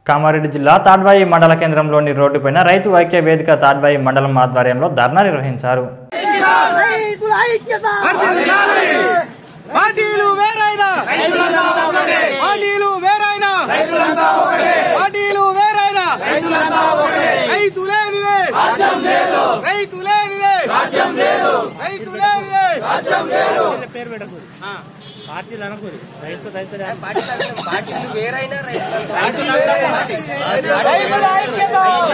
కామారెడ్డి జిల్లా తాడ్వాయి మండల కేంద్రంలోని రోడ్డుపైన రైతు ఐక్య వేదిక తాడ్వాయి మండలం ఆధ్వర్యంలో ధర్నా నిర్వహించారు రైతుల ఐక్యత పార్టీలు వేరైనా పార్టీలు వేరైనా పార్టీలు వేరైనా రైతు లేనిదే రైతు లేనిదే రైతు లేనిదే పార్టీలు వేరైనా రైతుల ఐక్యత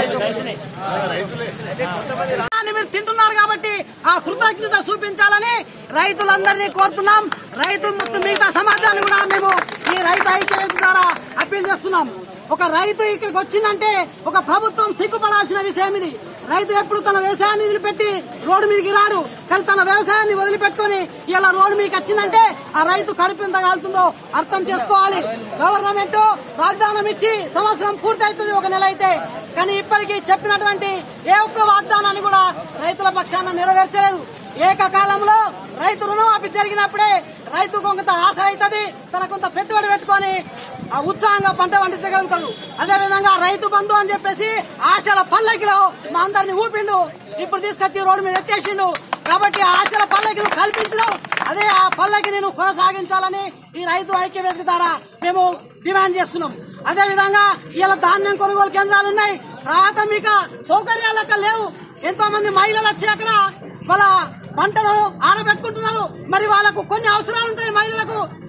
అని మీరు తింటున్నారు కాబట్టి ఆ కృతజ్ఞత చూపించాలని రైతులందరినీ కోరుతున్నాం రైతు మొత్తం మిగతా సమాజాన్ని కూడా మేము ఈ రైతు ఐక్యవేది ద్వారా అప్పీల్ చేస్తున్నాం ఒక రైతు ఇక్కడికి వచ్చిందంటే ఒక ప్రభుత్వం సిగ్గుపడాల్సిన విషయం ఇది రైతు ఎప్పుడు తన వ్యవసాయాన్ని వదిలిపెట్టి రోడ్డు మీదకి రాడు కానీ తన వ్యవసాయాన్ని వదిలిపెట్టుకొని ఇలా రోడ్డు మీదకి వచ్చిందంటే ఆ రైతు కడుపు ఎంత కాలుతుందో అర్థం చేసుకోవాలి గవర్నమెంట్ వాగ్దానం ఇచ్చి సంవత్సరం పూర్తవుతుంది ఒక నెల అయితే కానీ ఇప్పటికీ చెప్పినటువంటి ఏ ఒక్క వాగ్దానాన్ని కూడా రైతుల పక్షాన నెరవేర్చలేదు ఏకకాలంలో రైతు రుణమాఫీ జరిగినప్పుడే రైతు కొంత ఆశ అవుతుంది తన కొంత పెట్టుబడి పెట్టుకొని ఆ ఉత్సాహంగా పంట పండించగలుగుతాడు అదే విధంగా రైతు బంధు అని చెప్పేసి ఆశల పల్లకిలో మా అందరిని ఊపిండు ఇప్పుడు తీసుకొచ్చి రోడ్డు మీద ఎత్తేసిండు కాబట్టి ఆ ఆశల పల్లకిని కల్పించడం అదే ఆ పల్లకి నేను కొనసాగించాలని ఈ రైతు ఐక్య వేదిక ద్వారా మేము డిమాండ్ చేస్తున్నాం అదే విధంగా ఇలా ధాన్యం కొనుగోలు కేంద్రాలు ఉన్నాయి ప్రాథమిక సౌకర్యాలు అక్కడ లేవు ఎంతో మంది మహిళలు వచ్చి అక్కడ వాళ్ళ పంటను ఆరబెట్టుకుంటున్నారు మరి వాళ్ళకు కొన్ని అవసరాలు ఉంటాయి మహిళలకు